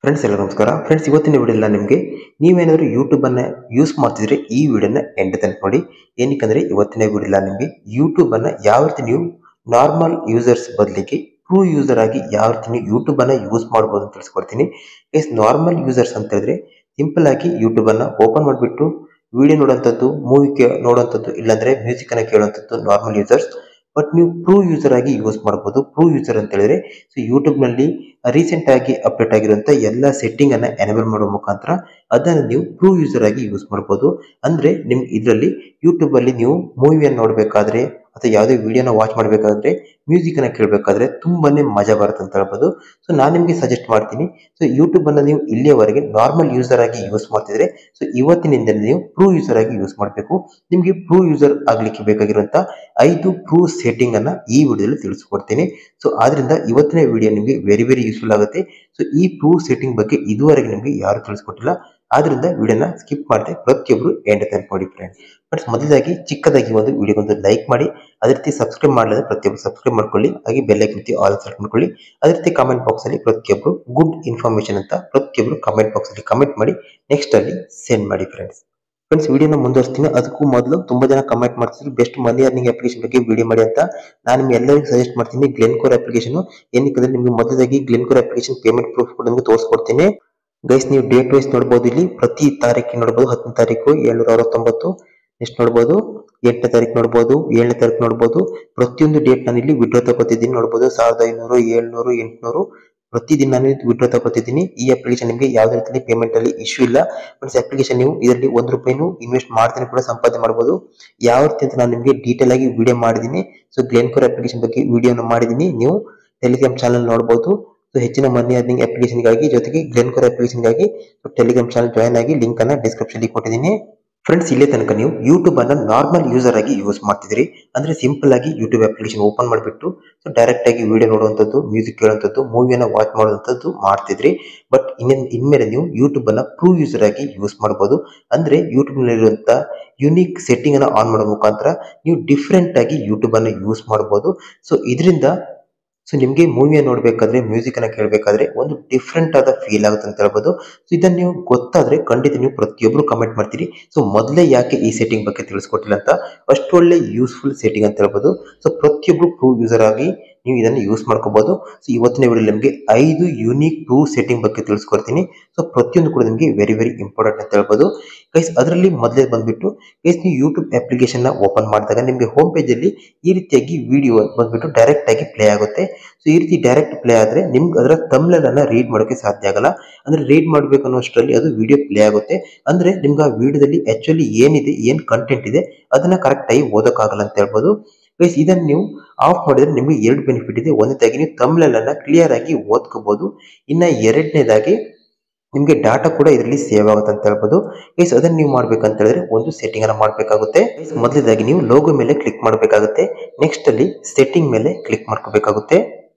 friends ಎಲ್ಲ ನಮಸ್ಕಾರ friends ಇವತ್ತಿನ ವಿಡಿಯೋ ನಿಮಗೆ ನೀವೇನಾದರೂ ಯೂಟ್ಯೂಬನ್ನು ಯೂಸ್ ಮಾಡ್ತಿದ್ರೆ ಈ ವಿಡಿಯೋನ ಎಂಡ್ ತನಕ ನೋಡಿ ಏನಕ್ಕಂದ್ರೆ ಇವತ್ತಿನ ವಿಡಿಯೋ ನಿಮಗೆ ಯೂಟ್ಯೂಬನ್ನು ಯಾವ ರೀತಿ ನೀವು ನಾರ್ಮಲ್ ಯೂಸರ್ಸ್ ಬದಲಿಗೆ ಟ್ರೂ ಯೂಸರ್ ಆಗಿ ಯಾವ ರೀತಿ ನೀವು ಯೂಟ್ಯೂಬನ್ನು ಯೂಸ್ ಮಾಡ್ಬೋದು ಅಂತ ತಿಳಿಸ್ಕೊಡ್ತೀನಿ ಎಸ್ ನಾರ್ಮಲ್ ಯೂಸರ್ಸ್ ಅಂತ ಹೇಳಿದ್ರೆ ಸಿಂಪಲ್ ಆಗಿ ಯೂಟ್ಯೂಬನ್ನು ಓಪನ್ ಮಾಡಿಬಿಟ್ಟು ವಿಡಿಯೋ ನೋಡುವಂಥದ್ದು ಮೂವಿ ಕೇ ನೋಡುವಂಥದ್ದು ಇಲ್ಲಾಂದ್ರೆ ಮ್ಯೂಸಿಕ್ ಅನ್ನ ಕೇಳುವಂಥದ್ದು ನಾರ್ಮಲ್ ಯೂಸರ್ಸ್ ಬಟ್ ನೀವು ಪ್ರೂ ಯೂಸರ್ ಆಗಿ ಯೂಸ್ ಮಾಡ್ಬೋದು ಪ್ರೂ ಯೂಸರ್ ಅಂತ ಹೇಳಿದ್ರೆ ಸೊ ಯೂಟ್ಯೂಬ್ನಲ್ಲಿ ರೀಸೆಂಟ್ ಆಗಿ ಅಪ್ಡೇಟ್ ಆಗಿರುವಂಥ ಎಲ್ಲ ಸೆಟ್ಟಿಂಗ್ ಅನ್ನ ಎನೇಬಲ್ ಮಾಡುವ ಮುಖಾಂತರ ಅದನ್ನು ನೀವು ಪ್ರೂ ಯೂಸರ್ ಆಗಿ ಯೂಸ್ ಮಾಡ್ಬೋದು ಅಂದ್ರೆ ನಿಮ್ಗೆ ಇದರಲ್ಲಿ ಯೂಟ್ಯೂಬ್ ಅಲ್ಲಿ ನೀವು ಮೂವಿಯನ್ನು ನೋಡಬೇಕಾದ್ರೆ ಅಥವಾ ಯಾವುದೇ ವಿಡಿಯೋನ ವಾಚ್ ಮಾಡಬೇಕಾದ್ರೆ ಮ್ಯೂಸಿಕ್ ಅನ್ನ ಕೇಳಬೇಕಾದ್ರೆ ತುಂಬಾನೇ ಮಜಾ ಬರುತ್ತೆ ಅಂತ ಹೇಳ್ಬೋದು ಸೊ ನಾನು ನಿಮಗೆ ಸಜೆಸ್ಟ್ ಮಾಡ್ತೀನಿ ಸೊ ಯೂಟ್ಯೂಬ್ ಅನ್ನ ನೀವು ಇಲ್ಲಿಯವರೆಗೆ ನಾರ್ಮಲ್ ಯೂಸರ್ ಆಗಿ ಯೂಸ್ ಮಾಡ್ತಿದ್ರೆ ಸೊ ಇವತ್ತಿನಿಂದ ನೀವು ಪ್ರೂ ಯೂಸರ್ ಆಗಿ ಯೂಸ್ ಮಾಡಬೇಕು ನಿಮಗೆ ಪ್ರೂ ಯೂಸರ್ ಆಗ್ಲಿಕ್ಕೆ ಬೇಕಾಗಿರುವಂತ ಐದು ಪ್ರೂ ಸೆಟ್ಟಿಂಗ್ ಅನ್ನ ಈ ವಿಡಿಯೋದಲ್ಲಿ ತಿಳಿಸ್ಕೊಡ್ತೀನಿ ಸೊ ಆದ್ರಿಂದ ಇವತ್ತಿನ ವಿಡಿಯೋ ನಿಮಗೆ ವೆರಿ ವೆರಿ ಯೂಸ್ಫುಲ್ ಆಗುತ್ತೆ ಸೊ ಈ ಪ್ರೂ ಸೆಟ್ಟಿಂಗ್ ಬಗ್ಗೆ ಇದುವರೆಗೆ ನಿಮಗೆ ಯಾರು ತಿಳಿಸ್ಕೊಟ್ಟಿಲ್ಲ ಆದ್ರಿಂದ ವಿಡಿಯೋನ ಸ್ಕಿಪ್ ಮಾಡದೆ ಪ್ರತಿಯೊಬ್ಬರು ಎಂಡ್ ತನಕ ನೋಡಿ ಫ್ರೆಂಡ್ಸ್ ಬಟ್ ಮೊದಲಾಗಿ ಚಿಕ್ಕದಾಗಿ ಒಂದು ವಿಡಿಯೋಗೊಂದು ಲೈಕ್ ಮಾಡಿ ಅದೇ ರೀತಿ ಸಬ್ಸ್ಕ್ರೈಬ್ ಮಾಡಲಿದ್ರೆ ಪ್ರತಿಯೊಬ್ಬರು ಸಬ್ಸ್ಕ್ರೈಬ್ ಮಾಡ್ಕೊಳ್ಳಿ ಹಾಗೆ ಬೆಲ್ ರೀತಿ ಆಲ್ ಸೆಲೆಕ್ಟ್ ಮಾಡ್ಕೊಳ್ಳಿ ಅದೇ ರೀತಿ ಕಮೆಂಟ್ ಬಾಕ್ಸ್ ಅಲ್ಲಿ ಪ್ರತಿಯೊಬ್ಬರು ಗುಡ್ ಇನ್ಫಾರ್ಮೇಶನ್ ಅಂತ ಪ್ರತಿಯೊಬ್ಬರು ಕಮೆಂಟ್ ಬಾಕ್ಸ್ ಅಲ್ಲಿ ಕಮೆಂಟ್ ಮಾಡಿ ನೆಕ್ಸ್ಟ್ ಅಲ್ಲಿ ಸೆಂಡ್ ಮಾಡಿ ಫ್ರೆಂಡ್ಸ್ ಫ್ರೆಂಡ್ಸ್ ವಿಡಿಯೋನ ಮುಂದುವರಿಸ್ತೀನಿ ಅದಕ್ಕೂ ಮೊದಲು ತುಂಬಾ ಜನ ಕಮೆಂಟ್ ಮಾಡ್ತಿದ್ರು ಬೆಸ್ಟ್ ಮನಿ ಅರ್ನಿಂಗ್ ಅಪ್ಲಿಕೇಶನ್ ಬಗ್ಗೆ ವಿಡಿಯೋ ಮಾಡಿ ಅಂತ ನಾನು ನಿಮ್ಗೆ ಎಲ್ಲರಿಗೂ ಸಜೆಸ್ಟ್ ಮಾಡ್ತೀನಿ ಗ್ಲೆನ್ಕೋರ್ ಅಪ್ಲಿಕೇಶನ್ ಏನಕ್ಕೆ ನಿಮಗೆ ಮೊದಲಾಗಿ ಗ್ಲೆನ್ಕೋರ್ ಅಪ್ಲಿಕೇಶನ್ ಪೇಮೆಂಟ್ ಪ್ರೂಫ್ ಕೂಡ ನಿಮಗೆ ತೋರಿಸ್ಕೊಡ್ತೀನಿ ಗೈಸ್ ನೀವು ಡೇಟ್ ವೈಸ್ ನೋಡಬಹುದು ಇಲ್ಲಿ ಪ್ರತಿ ತಾರೀಕು ನೋಡಬಹುದು ಹತ್ತನೇ ತಾರೀಕು ಏಳ್ನೂರ ಅರವತ್ತೊಂಬತ್ತು ನೆಕ್ಸ್ಟ್ ನೋಡಬಹುದು ಎಂಟನೇ ತಾರೀಕು ನೋಡಬಹುದು ಏಳನೇ ತಾರೀಕು ನೋಡಬಹುದು ಪ್ರತಿಯೊಂದು ಡೇಟ್ ನಾನು ಇಲ್ಲಿ ವಿಡ್ರೋ ತಗೋತಿದ್ದೀನಿ ನೋಡಬಹುದು ಸಾವಿರದ ಐನೂರು ಏಳ್ನೂರು ಎಂಟುನೂರು ಪ್ರತಿದಿನ ನಾನು ವಿಡ್ರೋ ತಗೋತಿದ್ದೀನಿ ಈ ಅಪ್ಲಿಕೇಶನ್ ನಿಮಗೆ ಯಾವುದೇ ರೀತಿಯಲ್ಲಿ ಪೇಮೆಂಟ್ ಅಲ್ಲಿ ಇಶ್ಯೂ ಇಲ್ಲ ಫ್ರೆಂಡ್ಸ್ ಅಪ್ಲಿಕೇಶನ್ ನೀವು ಇದರಲ್ಲಿ ಒಂದು ರೂಪಾಯಿನೂ ಇನ್ವೆಸ್ಟ್ ಮಾಡ್ತಾನೆ ಕೂಡ ಸಂಪಾದನೆ ಮಾಡಬಹುದು ಯಾವ ರೀತಿ ಅಂತ ನಾನು ನಿಮಗೆ ಡೀಟೇಲ್ ಆಗಿ ವಿಡಿಯೋ ಮಾಡಿದ್ದೀನಿ ಸೊ ಗ್ಲೆನ್ಕೋರ್ ಅಪ್ಲಿಕೇಶನ್ ಬಗ್ಗೆ ವಿಡಿಯೋನ ಮಾಡಿದ್ದೀನಿ ನೀವು ಟೆಲಿಗ್ರಾಮ್ ಚಾನಲ್ ನೋಡಬಹುದು ಸೊ ಹೆಚ್ಚಿನ ಮನಿ ಅರ್ನಿಂಗ್ ಅಪ್ಲಿಕೇಶನ್ಗಾಗಿ ಜೊತೆಗೆ ಗ್ಲೆನ್ಕೋರ್ ಅಪ್ಲಿಕೇಶನ್ಗಾಗಿ ಟೆಲಿಗ್ರಾಮ್ ಚಾನಲ್ ಜಾಯ್ನ್ ಆಗಿ ಲಿಂಕ್ ಅನ್ನ ಡಿಸ್ಕ್ರಿಪ್ಷನ್ ಕೊಟ್ಟಿದ್ದೀನಿ ಫ್ರೆಂಡ್ಸ್ ಇಲ್ಲೇ ತನಕ ನೀವು ಯೂಟ್ಯೂಬ್ ಅನ್ನ ನಾರ್ಮಲ್ ಯೂಸರ್ ಆಗಿ ಯೂಸ್ ಮಾಡ್ತಿದ್ರಿ ಅಂದ್ರೆ ಸಿಂಪಲ್ ಆಗಿ ಯೂಟ್ಯೂಬ್ ಅಪ್ಲಿಕೇಶನ್ ಓಪನ್ ಮಾಡಿಬಿಟ್ಟು ಸೊ ಡೈರೆಕ್ಟ್ ಆಗಿ ವಿಡಿಯೋ ನೋಡುವಂಥದ್ದು ಮ್ಯೂಸಿಕ್ ಕೇಳುವಂಥದ್ದು ಮೂವಿಯನ್ನ ವಾಚ್ ಮಾಡುವಂಥದ್ದು ಮಾಡ್ತಿದ್ರಿ ಬಟ್ ಇನ್ನೇನು ಇನ್ಮೇಲೆ ನೀವು ಯೂಟ್ಯೂಬ್ ಅನ್ನ ಪ್ರೂ ಯೂಸರ್ ಆಗಿ ಯೂಸ್ ಮಾಡಬಹುದು ಅಂದ್ರೆ ಯೂಟ್ಯೂಬ್ ನಲ್ಲಿರುವಂತ ಯುನಿಕ್ ಸೆಟ್ಟಿಂಗ್ ಅನ್ನ ಆನ್ ಮಾಡೋ ಮುಖಾಂತರ ನೀವು ಡಿಫ್ರೆಂಟ್ ಆಗಿ ಯೂಟ್ಯೂಬ್ ಅನ್ನ ಯೂಸ್ ಮಾಡಬಹುದು ಸೊ ಇದರಿಂದ ಸೊ ನಿಮಗೆ ಮೂವಿಯನ್ನು ನೋಡಬೇಕಾದ್ರೆ ಮ್ಯೂಸಿಕ್ ಅನ್ನ ಕೇಳಬೇಕಾದ್ರೆ ಒಂದು ಡಿಫ್ರೆಂಟ್ ಆದ ಫೀಲ್ ಆಗುತ್ತೆ ಅಂತ ಹೇಳ್ಬೋದು ಸೊ ಇದನ್ನ ನೀವು ಗೊತ್ತಾದ್ರೆ ಖಂಡಿತ ನೀವು ಪ್ರತಿಯೊಬ್ಬರು ಕಮೆಂಟ್ ಮಾಡ್ತೀರಿ ಸೊ ಮೊದಲೇ ಯಾಕೆ ಈ ಸೆಟ್ಟಿಂಗ್ ಬಗ್ಗೆ ತಿಳಿಸ್ಕೊಟ್ಟಿಲ್ಲ ಅಂತ ಅಷ್ಟು ಒಳ್ಳೆ ಯೂಸ್ಫುಲ್ ಸೆಟ್ಟಿಂಗ್ ಅಂತ ಹೇಳ್ಬೋದು ಸೊ ಪ್ರತಿಯೊಬ್ಬರು ಪ್ರೂ ಯೂಸರ್ ಆಗಿ ನೀವು ಇದನ್ನು ಯೂಸ್ ಮಾಡ್ಕೋಬಹುದು ಸೊ ಇವತ್ತಿನ ವಿಡಿಯೋ ನಿಮಗೆ ಐದು ಯೂನಿಕ್ ಪ್ರೂ ಸೆಟ್ಟಿಂಗ್ ಬಗ್ಗೆ ತಿಳಿಸ್ಕೊಡ್ತೀನಿ ಸೊ ಪ್ರತಿಯೊಂದು ಕೂಡ ನಿಮಗೆ ವೆರಿ ವೆರಿ ಇಂಪಾರ್ಟೆಂಟ್ ಅಂತ ಹೇಳ್ಬೋದು ಗೈಸ್ ಅದರಲ್ಲಿ ಮೊದಲೇ ಬಂದ್ಬಿಟ್ಟು ಗೈಸ್ ನೀವು ಯೂಟ್ಯೂಬ್ ಅಪ್ಲಿಕೇಶನ್ ನ ಓಪನ್ ಮಾಡಿದಾಗ ನಿಮಗೆ ಹೋಮ್ ಪೇಜ್ ಅಲ್ಲಿ ಈ ರೀತಿಯಾಗಿ ವಿಡಿಯೋ ಬಂದ್ಬಿಟ್ಟು ಡೈರೆಕ್ಟ್ ಆಗಿ ಪ್ಲೇ ಆಗುತ್ತೆ ಸೊ ಈ ರೀತಿ ಡೈರೆಕ್ಟ್ ಪ್ಲೇ ಆದ್ರೆ ನಿಮ್ಗೆ ಅದರ ತಮ್ಲನ್ ಅನ್ನ ರೀಡ್ ಮಾಡೋಕೆ ಸಾಧ್ಯ ಆಗಲ್ಲ ಅಂದ್ರೆ ರೀಡ್ ಮಾಡ್ಬೇಕು ಅನ್ನೋಷ್ಟರಲ್ಲಿ ಅದು ವಿಡಿಯೋ ಪ್ಲೇ ಆಗುತ್ತೆ ಅಂದ್ರೆ ನಿಮ್ಗೆ ಆ ವಿಡಿಯೋದಲ್ಲಿ ಆಕ್ಚುಲಿ ಏನಿದೆ ಏನ್ ಕಂಟೆಂಟ್ ಇದೆ ಅದನ್ನ ಕರೆಕ್ಟ್ ಆಗಿ ಓದಕ್ಕಾಗಲ್ಲ ಅಂತ ಹೇಳ್ಬೋದು ಗೈಸ್ ಇದನ್ನ ನೀವು ಆಫ್ ಮಾಡಿದ್ರೆ ನಿಮಗೆ ಎರಡು ಬೆನಿಫಿಟ್ ಇದೆ ಒಂದನೇದಾಗಿ ನೀವು ತಮ್ಲನ್ ಅನ್ನ ಕ್ಲಿಯರ್ ಆಗಿ ಓದ್ಕೋಬಹುದು ಇನ್ನ ಎರಡನೇದಾಗಿ ನಿಮಗೆ ಡಾಟಾ ಕೂಡ ಇದರಲ್ಲಿ ಸೇವ್ ಆಗುತ್ತೆ ಅಂತ ಹೇಳ್ಬೋದು ಗೈಸ್ ಅದನ್ನ ನೀವು ಮಾಡ್ಬೇಕಂತ ಹೇಳಿದ್ರೆ ಒಂದು ಸೆಟ್ಟಿಂಗ್ ಅನ್ನ ಮಾಡಬೇಕಾಗುತ್ತೆ ಮೊದಲನೇದಾಗಿ ನೀವು ಲೋಗೋ ಮೇಲೆ ಕ್ಲಿಕ್ ಮಾಡಬೇಕಾಗುತ್ತೆ ನೆಕ್ಸ್ಟ್ ಅಲ್ಲಿ ಸೆಟ್ಟಿಂಗ್ ಮೇಲೆ ಕ್ಲಿಕ್ ಮಾಡ್ಕೋಬೇಕಾಗುತ್ತೆ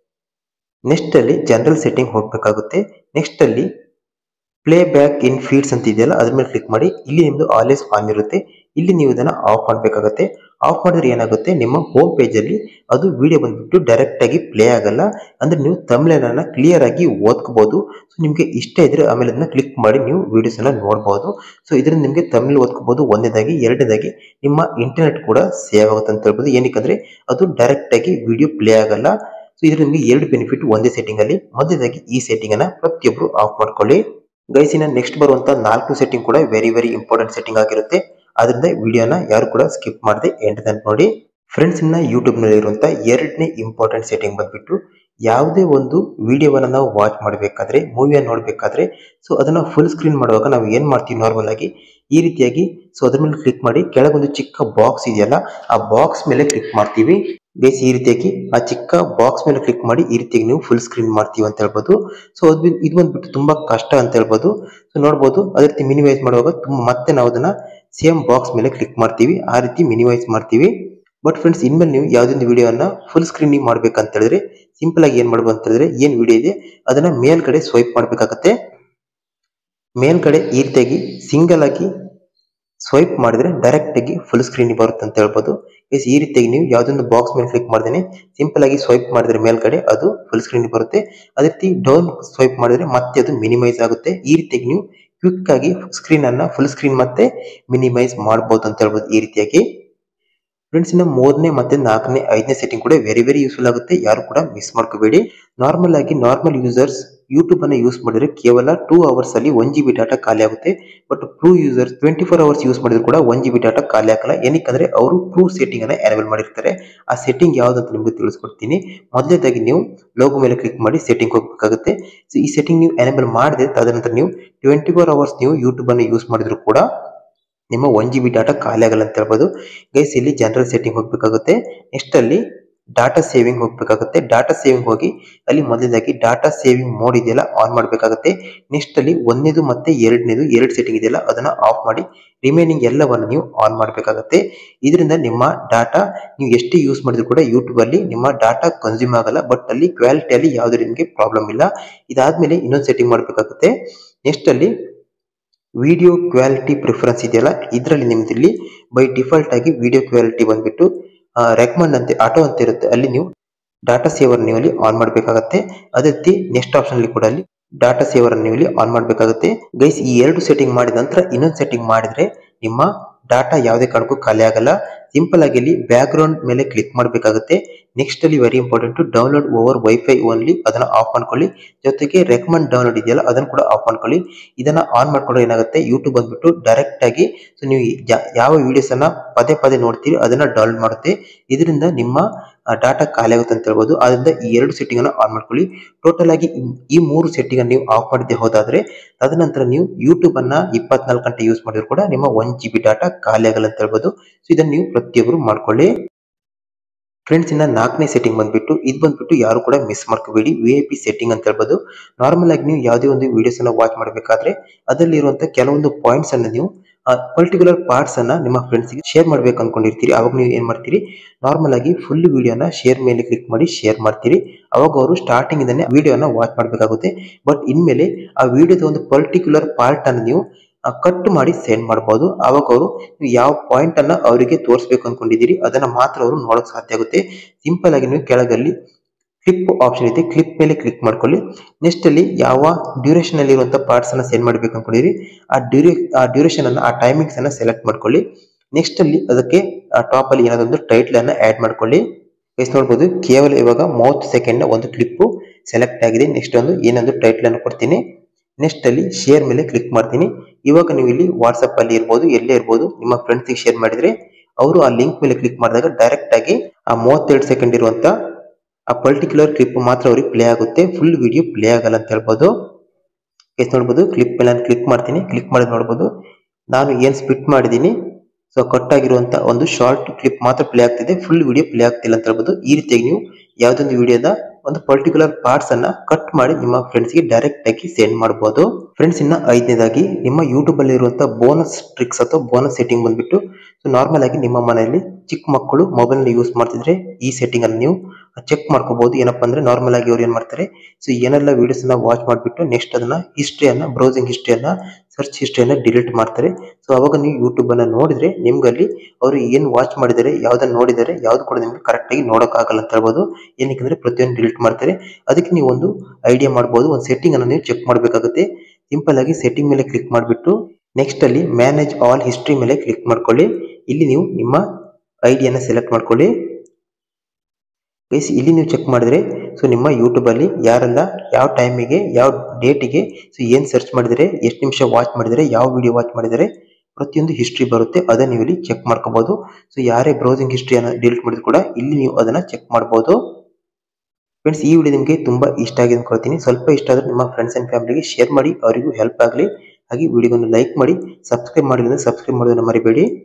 ನೆಕ್ಸ್ಟ್ ಅಲ್ಲಿ ಜನರಲ್ ಸೆಟ್ಟಿಂಗ್ ಹೋಗಬೇಕಾಗುತ್ತೆ ನೆಕ್ಸ್ಟ್ ಅಲ್ಲಿ ಪ್ಲೇ ಬ್ಯಾಕ್ ಇನ್ ಫೀಡ್ಸ್ ಅಂತ ಇದೆಯಲ್ಲ ಅದ್ರ ಮೇಲೆ ಕ್ಲಿಕ್ ಮಾಡಿ ಇಲ್ಲಿ ನಿಮ್ದು ಆಲ್ವೇಸ್ ಆನ್ ಇರುತ್ತೆ ಇಲ್ಲಿ ನೀವು ಇದನ್ನ ಆಫ್ ಮಾಡಬೇಕಾಗುತ್ತೆ ಆಫ್ ಮಾಡಿದ್ರೆ ಏನಾಗುತ್ತೆ ನಿಮ್ಮ ಹೋಮ್ ಪೇಜ್ ಅಲ್ಲಿ ಅದು ವಿಡಿಯೋ ಬಂದ್ಬಿಟ್ಟು ಡೈರೆಕ್ಟ್ ಆಗಿ ಪ್ಲೇ ಆಗಲ್ಲ ಅಂದ್ರೆ ನೀವು ತಮಿಳನ್ನ ಕ್ಲಿಯರ್ ಆಗಿ ಓದ್ಕೋಬಹುದು ಸೊ ನಿಮ್ಗೆ ಇಷ್ಟ ಇದ್ರೆ ಆಮೇಲೆ ಅದನ್ನ ಕ್ಲಿಕ್ ಮಾಡಿ ನೀವು ವಿಡಿಯೋಸ್ ಅನ್ನ ನೋಡಬಹುದು ಸೊ ಇದರಿಂದ ನಿಮಗೆ ತಮಿಳ್ ಓದ್ಕೋಬಹುದು ಒಂದನೇದಾಗಿ ಎರಡನೇದಾಗಿ ನಿಮ್ಮ ಇಂಟರ್ನೆಟ್ ಕೂಡ ಸೇವ್ ಆಗುತ್ತೆ ಅಂತ ಹೇಳ್ಬೋದು ಏನಕ್ಕಂದ್ರೆ ಅದು ಡೈರೆಕ್ಟ್ ಆಗಿ ವಿಡಿಯೋ ಪ್ಲೇ ಆಗಲ್ಲ ಸೊ ಇದ್ರ ನಿಮಗೆ ಎರಡು ಬೆನಿಫಿಟ್ ಒಂದೇ ಸೆಟ್ಟಿಂಗ್ ಅಲ್ಲಿ ಮೊದಲನೇದಾಗಿ ಈ ಸೆಟ್ಟಿಂಗ್ ಅನ್ನ ಪ್ರತಿಯೊಬ್ಬರು ಆಫ್ ಮಾಡ್ಕೊಳ್ಳಿ ಗೈಸಿನ ನೆಕ್ಸ್ಟ್ ಬರುವಂತ ನಾಲ್ಕು ಸೆಟ್ಟಿಂಗ್ ಕೂಡ ವೆರಿ ವೆರಿ ಇಂಪಾರ್ಟೆಂಟ್ ಸೆಟ್ಟಿಂಗ್ ಆಗಿರುತ್ತೆ ಅದರಿಂದ ವಿಡಿಯೋನ ಯಾರು ಕೂಡ ಸ್ಕಿಪ್ ಮಾಡದೆ ಎಂಡ್ ತನಕ ನೋಡಿ ಫ್ರೆಂಡ್ಸ್ ಇನ್ನ ಯೂಟ್ಯೂಬ್ ನಲ್ಲಿ ಇರುವಂತ ಎರಡನೇ ಇಂಪಾರ್ಟೆಂಟ್ ಸೆಟ್ಟಿಂಗ್ ಬಂದ್ಬಿಟ್ಟು ಯಾವುದೇ ಒಂದು ವಿಡಿಯೋವನ್ನ ನಾವು ವಾಚ್ ಮಾಡಬೇಕಾದ್ರೆ ಮೂವಿಯನ್ನು ನೋಡಬೇಕಾದ್ರೆ ಸೊ ಅದನ್ನ ಫುಲ್ ಸ್ಕ್ರೀನ್ ಮಾಡುವಾಗ ನಾವು ಏನ್ ಮಾಡ್ತೀವಿ ನಾರ್ಮಲ್ ಆಗಿ ಈ ರೀತಿಯಾಗಿ ಸೊ ಅದ್ರ ಮೇಲೆ ಕ್ಲಿಕ್ ಮಾಡಿ ಕೆಳಗೊಂದು ಚಿಕ್ಕ ಬಾಕ್ಸ್ ಇದೆಯಲ್ಲ ಆ ಬಾಕ್ಸ್ ಮೇಲೆ ಕ್ಲಿಕ್ ಮಾಡ್ತೀವಿ ಬೇಸ್ ಈ ರೀತಿಯಾಗಿ ಆ ಚಿಕ್ಕ ಬಾಕ್ಸ್ ಮೇಲೆ ಕ್ಲಿಕ್ ಮಾಡಿ ಈ ರೀತಿಯಾಗಿ ನೀವು ಫುಲ್ ಸ್ಕ್ರೀನ್ ಮಾಡ್ತೀವಿ ಅಂತ ಹೇಳ್ಬೋದು ಸೊ ಅದು ಇದು ಬಂದ್ಬಿಟ್ಟು ತುಂಬಾ ಕಷ್ಟ ಅಂತ ಹೇಳ್ಬೋದು ಸೊ ನೋಡ್ಬೋದು ಅದೇ ರೀತಿ ಮಿನಿಮೈಸ್ ಮಾಡುವಾಗ ತುಂಬ ಮತ್ತೆ ನಾವು ಅದನ್ನ ಸೇಮ್ ಬಾಕ್ಸ್ ಮೇಲೆ ಕ್ಲಿಕ್ ಮಾಡ್ತೀವಿ ಆ ರೀತಿ ಮಿನಿಮೈಸ್ ಮಾಡ್ತೀವಿ ಬಟ್ ಫ್ರೆಂಡ್ಸ್ ಇನ್ಮೇಲೆ ನೀವು ಯಾವುದೊಂದು ವಿಡಿಯೋನ ಫುಲ್ ಸ್ಕ್ರೀನಿಂಗ್ ಮಾಡ್ಬೇಕಂತ ಹೇಳಿದ್ರೆ ಸಿಂಪಲ್ ಆಗಿ ಏನ್ ಮಾಡ್ಬೋದು ಅಂತ ಹೇಳಿದ್ರೆ ಏನ್ ವಿಡಿಯೋ ಇದೆ ಅದನ್ನ ಮೇಲ್ಗಡೆ ಸ್ವೈಪ್ ಮಾಡ್ಬೇಕಾಗತ್ತೆ ಮೇಲ್ಗಡೆ ಈ ರೀತಿಯಾಗಿ ಸಿಂಗಲ್ ಆಗಿ ಸ್ವೈಪ್ ಮಾಡಿದ್ರೆ ಡೈರೆಕ್ಟ್ ಆಗಿ ಫುಲ್ ಸ್ಕ್ರೀನ್ ಬರುತ್ತೆ ಅಂತ ಹೇಳ್ಬೋದು ಎಸ್ ಈ ರೀತಿಯಾಗಿ ನೀವು ಯಾವುದೊಂದು ಬಾಕ್ಸ್ ಮೇಲೆ ಕ್ಲಿಕ್ ಮಾಡ್ದೇನೆ ಸಿಂಪಲ್ ಆಗಿ ಸ್ವೈಪ್ ಮಾಡಿದ್ರೆ ಮೇಲ್ಗಡೆ ಅದು ಫುಲ್ ಸ್ಕ್ರೀನ್ ಬರುತ್ತೆ ಅದೇ ರೀತಿ ಡೌನ್ ಸ್ವೈಪ್ ಮಾಡಿದ್ರೆ ಮತ್ತೆ ಅದು ಮಿನಿಮೈಸ್ ಆಗುತ್ತೆ ಈ ರೀತಿಯಾಗಿ ನೀವು ಕ್ವಿಕ್ ಆಗಿ ಸ್ಕ್ರೀನ್ ಅನ್ನ ಫುಲ್ ಸ್ಕ್ರೀನ್ ಮತ್ತೆ ಮಿನಿಮೈಸ್ ಮಾಡಬಹುದು ಅಂತ ಹೇಳ್ಬೋದು ಈ ರೀತಿಯಾಗಿ ಫ್ರೆಂಡ್ಸ್ ಇನ್ನು ಮೂರನೇ ಮತ್ತೆ ನಾಲ್ಕನೇ ಐದನೇ ಸೆಟ್ಟಿಂಗ್ ಕೂಡ ವೆರಿ ವೆರಿ ಯೂಸ್ಫುಲ್ ಆಗುತ್ತೆ ಯಾರು ಕೂಡ ಮಿಸ್ ಮಾಡ್ಕೋಬೇಡಿ ನಾರ್ಮಲ್ ಆಗಿ ನಾರ್ಮಲ್ ಯೂಸರ್ಸ್ ಯೂಟ್ಯೂಬ್ ಅನ್ನ ಯೂಸ್ ಮಾಡಿದ್ರೆ ಕೇವಲ ಟೂ ಅವರ್ಸ್ ಅಲ್ಲಿ ಒನ್ ಜಿ ಬಿ ಡಾಟಾ ಖಾಲಿ ಆಗುತ್ತೆ but pro users twenty four hours use ಮಾಡಿದ್ರು ಕೂಡ ಒನ್ ಜಿ ಬಿ ಡಾಟಾ ಖಾಲಿ ಆಗಲ್ಲ ಏನಕ್ಕಂದ್ರೆ ಅವರು ಪ್ರೂ ಸೆಟ್ಟಿಂಗ್ ಅನ್ನ ಎನೇಬಲ್ ಮಾಡಿರ್ತಾರೆ ಆ ಸೆಟ್ಟಿಂಗ್ ಯಾವ್ದಂತ ನಿಮಗೆ ತಿಳಿಸ್ಕೊಡ್ತೀನಿ ಮೊದಲನೇದಾಗಿ ನೀವು ಲೋಗೋ ಮೇಲೆ ಕ್ಲಿಕ್ ಮಾಡಿ ಸೆಟ್ಟಿಂಗ್ ಹೋಗ್ಬೇಕಾಗುತ್ತೆ ಸೊ ಈ ಸೆಟ್ಟಿಂಗ್ ನೀವು ಎನೇಬಲ್ ಮಾಡಿದ್ರೆ ತದನಂತರ ನೀವು ಟ್ವೆಂಟಿ ಫೋರ್ ಅವರ್ಸ್ ನೀವು ಯೂಟ್ಯೂಬ್ ಅನ್ನು ಯೂಸ್ ಮಾಡಿದ್ರು ಕೂಡ ನಿಮ್ಮ ಒನ್ ಜಿ ಬಿ ಡಾಟಾ ಖಾಲಿ ಆಗಲ್ಲ ಅಂತ ಹೇಳ್ಬೋದು ಗೈಸ್ ಇಲ್ಲಿ ಜನರಲ್ ಸೆಟ್ಟಿಂಗ್ ಹೋಗ್ಬೇಕಾಗುತ್ತೆ ನೆಕ್ಸ್ಟ್ ಅಲ್ಲಿ ಡಾಟಾ ಸೇವಿಂಗ್ ಹೋಗ್ಬೇಕಾಗುತ್ತೆ ಡಾಟಾ ಸೇವಿಂಗ್ ಹೋಗಿ ಅಲ್ಲಿ ಮೊದಲನೇದಾಗಿ ಡಾಟಾ ಸೇವಿಂಗ್ ಮೋಡ್ ಇದೆಯಲ್ಲ ಆನ್ ಮಾಡಬೇಕಾಗುತ್ತೆ ನೆಕ್ಸ್ಟ್ ಅಲ್ಲಿ ಒಂದನೇದು ಮತ್ತೆ ಎರಡನೇದು ಎರಡು ಸೆಟ್ಟಿಂಗ್ ಇದೆಯಲ್ಲ ಅದನ್ನ ಆಫ್ ಮಾಡಿ ರಿಮೈನಿಂಗ್ ಎಲ್ಲವನ್ನು ನೀವು ಆನ್ ಮಾಡಬೇಕಾಗುತ್ತೆ ಇದರಿಂದ ನಿಮ್ಮ ಡಾಟಾ ನೀವು ಎಷ್ಟೇ ಯೂಸ್ ಮಾಡಿದ್ರು ಕೂಡ ಯೂಟ್ಯೂಬ್ ಅಲ್ಲಿ ನಿಮ್ಮ ಡಾಟಾ ಕನ್ಸ್ಯೂಮ್ ಆಗಲ್ಲ ಬಟ್ ಅಲ್ಲಿ ಕ್ವಾಲಿಟಿಯಲ್ಲಿ ಯಾವುದೇ ನಿಮಗೆ ಪ್ರಾಬ್ಲಮ್ ಇಲ್ಲ ಇದಾದ್ಮೇಲೆ ಇನ್ನೊಂದು ಸೆಟ್ಟಿಂಗ್ ಮಾಡಬೇಕಾಗುತ್ತೆ ನೆಕ್ಸ್ಟ್ ಅಲ್ಲಿ ವಿಡಿಯೋ ಕ್ವಾಲಿಟಿ ಪ್ರಿಫರೆನ್ಸ್ ಇದೆಯಲ್ಲ ಇದರಲ್ಲಿ ನಿಮ್ದು ಇಲ್ಲಿ ಬೈ ಡಿಫಾಲ್ಟ್ ಆಗಿ ವಿಡಿಯೋ ಕ್ವಾಲಿಟಿ ಬಂದ್ಬಿಟ್ಟು ರೆಕಮೆಂಡ್ ಅಂತ ಆಟೋ ಅಂತ ಇರುತ್ತೆ ಅಲ್ಲಿ ನೀವು ಡಾಟಾ ಸೇವರ್ ನೀವು ಅಲ್ಲಿ ಆನ್ ಮಾಡಬೇಕಾಗತ್ತೆ ಅದೇ ರೀತಿ ನೆಕ್ಸ್ಟ್ ಆಪ್ಷನ್ ಅಲ್ಲಿ ಕೂಡ ಅಲ್ಲಿ ಡಾಟಾ ಸೇವರ್ ನೀವು ಇಲ್ಲಿ ಆನ್ ಮಾಡಬೇಕಾಗುತ್ತೆ ಗೈಸ್ ಈ ಎರಡು ಸೆಟ್ಟಿಂಗ್ ಮಾಡಿದ ನಂತರ ಇನ್ನೊಂದು ಸೆಟ್ಟಿಂಗ್ ಮಾಡಿದ್ರೆ ನಿಮ್ಮ ಡಾಟಾ ಯಾವುದೇ ಕಾರಣಕ್ಕೂ ಖಾಲಿ ಆಗಲ್ಲ ಸಿಂಪಲ್ ಆಗಿ ಇಲ್ಲಿ ಬ್ಯಾಕ್ ಗ್ರೌಂಡ್ ಮೇಲೆ ಕ್ಲಿಕ್ ಮಾಡಬೇಕಾಗುತ್ತೆ ನೆಕ್ಸ್ಟ್ ಅಲ್ಲಿ very important download over wifi only ಅದನ್ನ ಆಫ್ ಮಾಡ್ಕೊಳ್ಳಿ ಜೊತೆಗೆ ರೆಕಮೆಂಡ್ ಡೌನ್ಲೋಡ್ ಇದೆಯಲ್ಲ ಅದನ್ನ ಕೂಡ ಆಫ್ ಮಾಡ್ಕೊಳ್ಳಿ ಇದನ್ನ ಆನ್ ಮಾಡ್ಕೊಂಡ್ರೆ ಏನಾಗುತ್ತೆ ಯೂಟ್ಯೂಬ್ ಬಂದ್ಬಿಟ್ಟು ಡೈರೆಕ್ಟ್ ಆಗಿ ಸೊ ನೀವು ಯಾ- ಯಾವ ವಿಡಿಯೋಸ್ ಅನ್ನ ಪದೇ ಪದೇ ನೋಡ್ತೀರಿ ಅದನ್ನ ಡೌನ್ಲೋಡ್ ಮಾಡುತ್ತೆ ಇದರಿಂದ ನಿಮ್ಮ ಡಾಟಾ ಖಾಲಿ ಆಗುತ್ತೆ ಅಂತ ಹೇಳ್ಬೋದು ಅದರಿಂದ ಈ ಎರಡು ಸೆಟ್ಟಿಂಗ್ ಅನ್ನು ಆನ್ ಮಾಡ್ಕೊಳ್ಳಿ ಟೋಟಲ್ ಆಗಿ ಈ- ಈ ಮೂರು ಸೆಟ್ಟಿಂಗ್ ಅನ್ನು ನೀವು ಆಫ್ ಮಾಡಿದ್ದೆ ಹೋದಾದ್ರೆ ತದನಂತರ ನೀವು ಯೂಟ್ಯೂಬ್ ಅನ್ನ ಇಪ್ಪತ್ನಾಲ್ಕು ಗಂಟೆ ಯೂಸ್ ಮಾಡಿದ್ರು ಕೂಡ ನಿಮ್ಮ ಒನ್ ಜಿ ಬಿ ಡಾಟಾ ಖಾಲಿ ಆಗಲ್ಲ ಅಂತ ಹೇಳ್ಬೋದು ಸೊ ಇದನ್ನ ನೀವು ಪ್ರತಿಯೊಬ್ಬರು ಮಾಡ್ಕೊಳ್ಳಿ ಫ್ರೆಂಡ್ಸ್ ಇನ್ನ ನಾಲ್ಕನೇ ಸೆಟ್ಟಿಂಗ್ ಬಂದ್ಬಿಟ್ಟು ಇದು ಬಂದ್ಬಿಟ್ಟು ಯಾರು ಕೂಡ ಮಿಸ್ ಮಾಡ್ಕೋಬೇಡಿ ವಿ ಐ ಪಿ ಸೆಟ್ಟಿಂಗ್ ಅಂತ ಹೇಳ್ಬೋದು ನಾರ್ಮಲ್ ಆಗಿ ನೀವು ಯಾವುದೇ ಒಂದು ವಿಡಿಯೋಸ್ ಅನ್ನ ವಾಚ್ ಮಾಡಬೇಕಾದ್ರೆ ಅದರಲ್ಲಿ ಇರುವಂತ ಕೆಲವೊಂದು ಪಾಯಿಂಟ್ಸ್ ಅನ್ನ ನೀವು ಪರ್ಟಿಕ್ಯುಲರ್ ಪಾರ್ಟ್ಸ್ ಅನ್ನ ನಿಮ್ಮ ಫ್ರೆಂಡ್ಸ್ ಗೆ ಶೇರ್ ಮಾಡ್ಬೇಕು ಅನ್ಕೊಂಡಿರ್ತೀರಿ ಅವಾಗ ನೀವು ಏನ್ ಮಾಡ್ತೀರಿ ನಾರ್ಮಲ್ ಆಗಿ ಫುಲ್ ವಿಡಿಯೋನ ಶೇರ್ ಮೇಲೆ ಕ್ಲಿಕ್ ಮಾಡಿ ಶೇರ್ ಮಾಡ್ತೀರಿ ಅವಾಗ ಅವರು ಸ್ಟಾರ್ಟಿಂಗ್ ಇಂದಾನೆ ವಿಡಿಯೋನ ವಾಚ್ ಮಾಡಬೇಕಾಗುತ್ತೆ ಬಟ್ ಇನ್ಮೇಲೆ ಆ ವಿಡಿಯೋದ ಒಂದು ಪರ್ಟಿಕ್ಯುಲರ್ ಪಾರ್ಟ್ ಅನ್ನು ನೀವು ಕಟ್ ಮಾಡಿ ಸೆಂಡ್ ಮಾಡಬಹುದು ಅವಾಗ ಅವರು ನೀವು ಯಾವ ಪಾಯಿಂಟ್ ಅನ್ನ ಅವರಿಗೆ ತೋರಿಸ್ಬೇಕು ಅನ್ಕೊಂಡಿದ್ದೀರಿ ಅದನ್ನ ಮಾತ್ರ ಅವರು ನೋಡಕ್ ಸಾಧ್ಯ ಆಗುತ್ತೆ ಸಿಂಪಲ್ ಆಗಿ ನೀವು ಕೆಳಗಲ್ಲಿ ಕ್ಲಿಪ್ ಆಪ್ಷನ್ ಇದೆ ಕ್ಲಿಪ್ ಮೇಲೆ ಕ್ಲಿಕ್ ಮಾಡ್ಕೊಳ್ಳಿ ನೆಕ್ಸ್ಟ್ ಅಲ್ಲಿ ಯಾವ ಡ್ಯೂರೇಷನ್ ಅಲ್ಲಿ ಇರುವಂತ ಪಾರ್ಟ್ಸ್ ಅನ್ನ ಸೆಂಡ್ ಮಾಡ್ಬೇಕು ಅನ್ಕೊಂಡಿರಿ ಆ ಡ್ಯೂರೇ ಆ ಡ್ಯೂರೇಷನ್ ಅನ್ನ ಆ ಟೈಮಿಂಗ್ಸ್ ಅನ್ನ ಸೆಲೆಕ್ಟ್ ಮಾಡ್ಕೊಳ್ಳಿ ನೆಕ್ಸ್ಟ್ ಅಲ್ಲಿ ಅದಕ್ಕೆ ಟಾಪ್ ಅಲ್ಲಿ ಏನಾದೊಂದು ಟೈಟ್ಲ್ ಅನ್ನ ಆಡ್ ಮಾಡ್ಕೊಳ್ಳಿ ಗೈಸ್ ನೋಡ್ಬೋದು ಕೇವಲ ಇವಾಗ ಮೂವತ್ತು ಸೆಕೆಂಡ್ ಒಂದು ಕ್ಲಿಪ್ ಸೆಲೆಕ್ಟ್ ಆಗಿದೆ ನೆಕ್ಸ್ಟ್ ಒಂದು ಏನೊಂದು ಟೈಟ್ಲ್ ಅನ್ನು ಕೊಡ್ತೀನಿ ನೆಕ್ಸ್ಟ್ ಅಲ್ಲಿ ಶೇರ್ ಮೇಲೆ ಕ್ಲಿಕ್ ಮಾಡ್ತೀನಿ ಇವಾಗ ನೀವು ಇಲ್ಲಿ ವಾಟ್ಸಪ್ ಅಲ್ಲಿ ಇರ್ಬೋದು ಎಲ್ಲೇ ಇರ್ಬೋದು ನಿಮ್ಮ ಫ್ರೆಂಡ್ಸ್ ಶೇರ್ ಮಾಡಿದ್ರೆ ಅವರು ಆ ಲಿಂಕ್ ಮೇಲೆ ಕ್ಲಿಕ್ ಮಾಡಿದಾಗ ಡೈರೆಕ್ಟ್ ಆಗಿ ಆ ಮೂವತ್ತೆರಡು ಸೆಕೆಂಡ್ ಇರುವಂತ ಆ ಪರ್ಟಿಕ್ಯುಲರ್ ಕ್ಲಿಪ್ ಮಾತ್ರ ಅವ್ರಿಗೆ ಪ್ಲೇ ಆಗುತ್ತೆ ಫುಲ್ ವಿಡಿಯೋ ಪ್ಲೇ ಆಗಲ್ಲ ಅಂತ ಹೇಳ್ಬೋದು ಎಸ್ ನೋಡ್ಬೋದು ಕ್ಲಿಪ್ ಮೇಲೆ ನಾನು ಕ್ಲಿಕ್ ಮಾಡ್ತೀನಿ ಕ್ಲಿಕ್ ಮಾಡಿ ನೋಡ್ಬೋದು ನಾನು ಏನು ಸ್ಪಿಟ್ ಮಾಡಿದ್ದೀನಿ ಸೊ ಕಟ್ ಆಗಿರುವಂತ ಒಂದು ಶಾರ್ಟ್ ಕ್ಲಿಪ್ ಮಾತ್ರ ಪ್ಲೇ ಆಗ್ತಿದೆ ಫುಲ್ ವಿಡಿಯೋ ಪ್ಲೇ ಆಗ್ತಿಲ್ಲ ಅಂತ ಹೇಳ್ಬೋದು ಈ ರೀತಿಯಾಗಿ ನೀವು ಯಾವ್ದೊಂದು ವಿಡಿಯೋದ ಒಂದು ಪರ್ಟಿಕ್ಯುಲರ್ ಪಾರ್ಟ್ಸ್ ಅನ್ನ ಕಟ್ ಮಾಡಿ ನಿಮ್ಮ ಫ್ರೆಂಡ್ಸ್ ಗೆ ಡೈರೆಕ್ಟ್ ಆಗಿ ಸೆಂಡ್ ಮಾಡಬಹುದು ಫ್ರೆಂಡ್ಸ್ ಇನ್ನ ಐದನೇದಾಗಿ ನಿಮ್ಮ ಯೂಟ್ಯೂಬ್ ಅಲ್ಲಿ ಇರುವಂತಹ ಬೋನಸ್ ಟ್ರಿಕ್ಸ್ ಅಥವಾ ಬೋನಸ್ ಸೆಟ್ಟಿಂಗ್ ಬಂದ್ಬಿಟ್ಟು ಸೊ ನಾರ್ಮಲ್ ಆಗಿ ನಿಮ್ಮ ಮನೆಯಲ್ಲಿ ಚಿಕ್ಕ ಮಕ್ಕಳು ಮೊಬೈಲ್ ಯೂಸ್ ಮಾಡ್ತಿದ್ರೆ ಈ ಸೆಟ್ಟಿಂಗ್ ಅನ್ನು ನೀವು ಚೆಕ್ ಮಾಡ್ಕೋಬಹುದು ಏನಪ್ಪಾ ಅಂದ್ರೆ ನಾರ್ಮಲ್ ಆಗಿ ಅವ್ರು ಏನ್ ಮಾಡ್ತಾರೆ ಸೊ ಏನೆಲ್ಲ ವಿಡಿಯೋಸ್ ಅನ್ನ ವಾಚ್ ಮಾಡ್ಬಿಟ್ಟು ನೆಕ್ಸ್ಟ್ ಅದನ್ನ ಹಿಸ್ಟ್ರಿಯನ್ನ ಬ್ರೌಸಿಂಗ್ ಹಿಸ್ಟ್ರಿಯನ್ನ ಸರ್ಚ್ ಹಿಸ್ಟ್ರಿಯನ್ನ ಡಿಲೀಟ್ ಮಾಡ್ತಾರೆ ಸೊ ಅವಾಗ ನೀವು ಯೂಟ್ಯೂಬ್ ಅನ್ನ ನೋಡಿದ್ರೆ ನಿಮ್ಗಲ್ಲಿ ಅವರು ಏನ್ ವಾಚ್ ಮಾಡಿದ್ದಾರೆ ಯಾವ್ದನ್ನ ನೋಡಿದ್ದಾರೆ ಯಾವ್ದು ಕೂಡ ನಿಮ್ಗೆ ಕರೆಕ್ಟ್ ಆಗಿ ನೋಡಕ್ ಆಗಲ್ಲ ಅಂತ ಹೇಳ್ಬೋದು ಏನಕ್ಕೆ ಪ್ರತಿಯೊಂದು ಡಿಲೀಟ್ ಮಾಡ್ತಾರೆ ಅದಕ್ಕೆ ನೀವು ಒಂದು ಐಡಿಯಾ ಮಾಡ್ಬೋದು ಒಂದು ಸೆಟ್ಟಿಂಗ್ ಅನ್ನು ನೀವು ಚೆಕ್ ಮಾಡಬೇಕಾಗುತ್ತೆ ಸಿಂಪಲ್ ಆಗಿ ಸೆಟ್ಟಿಂಗ್ ಮೇಲೆ ಕ್ಲಿಕ್ ಮಾಡಿಬಿಟ್ಟು ನೆಕ್ಸ್ಟ್ ಅಲ್ಲಿ ಮ್ಯಾನೇಜ್ ಆಲ್ ಹಿಸ್ಟ್ರಿ ಮೇಲೆ ಕ್ಲಿಕ್ ಮಾಡ್ಕೊಳ್ಳಿ ಇಲ್ಲಿ ನೀವು ನಿಮ್ಮ ಐಡಿಯನ್ನ ಸೆಲೆಕ್ಟ್ ಮಾಡ್ಕೊಳ್ಳಿ ಗೈಸ್ ಇಲ್ಲಿ ನೀವು ಚೆಕ್ ಮಾಡಿದ್ರೆ ಸೊ ನಿಮ್ಮ ಯೂಟ್ಯೂಬ್ ಅಲ್ಲಿ ಯಾರೆಲ್ಲ ಯಾವ ಟೈಮಿಗೆ ಯಾವ ಡೇಟಿಗೆ ಸೊ ಏನ್ ಸರ್ಚ್ ಮಾಡಿದರೆ ಎಷ್ಟು ನಿಮಿಷ ವಾಚ್ ಮಾಡಿದರೆ ಯಾವ ವಿಡಿಯೋ ವಾಚ್ ಮಾಡಿದರೆ ಪ್ರತಿಯೊಂದು ಹಿಸ್ಟ್ರಿ ಬರುತ್ತೆ ಅದನ್ನ ನೀವು ಇಲ್ಲಿ ಚೆಕ್ ಮಾಡ್ಕೋಬಹುದು ಸೊ ಯಾರೇ ಬ್ರೌಸಿಂಗ್ ಹಿಸ್ಟ್ರಿಯನ್ನು ಡಿಲೀಟ್ ಮಾಡಿದ್ರು ಕೂಡ ಇಲ್ಲಿ ನೀವು ಅದನ್ನ ಚೆಕ್ ಮಾಡಬಹುದು ಫ್ರೆಂಡ್ಸ್ ಈ ವಿಡಿಯೋ ನಿಮಗೆ ತುಂಬಾ ಇಷ್ಟ ಆಗಿದೆ ಅನ್ಕೊಳ್ತೀನಿ ಸ್ವಲ್ಪ ಇಷ್ಟ ಆದ್ರೆ ನಿಮ್ಮ ಫ್ರೆಂಡ್ಸ್ ಅಂಡ್ ಫ್ಯಾಮಿಲಿಗೆ ಶೇರ್ ಮಾಡಿ ಅವರಿಗೂ ಹೆಲ್ಪ್ ಆಗಲಿ ಹಾಗೆ ವಿಡಿಯೋವನ್ನು ಲೈಕ್ ಮಾಡಿ ಸಬ್ಸ್ಕ್ರೈಬ್ ಮಾಡಿದ್ರೆ ಸಬ್ಸ್ಕ್ರೈಬ್ ಮಾಡೋದನ್ನ ಮರಿಬೇಡಿ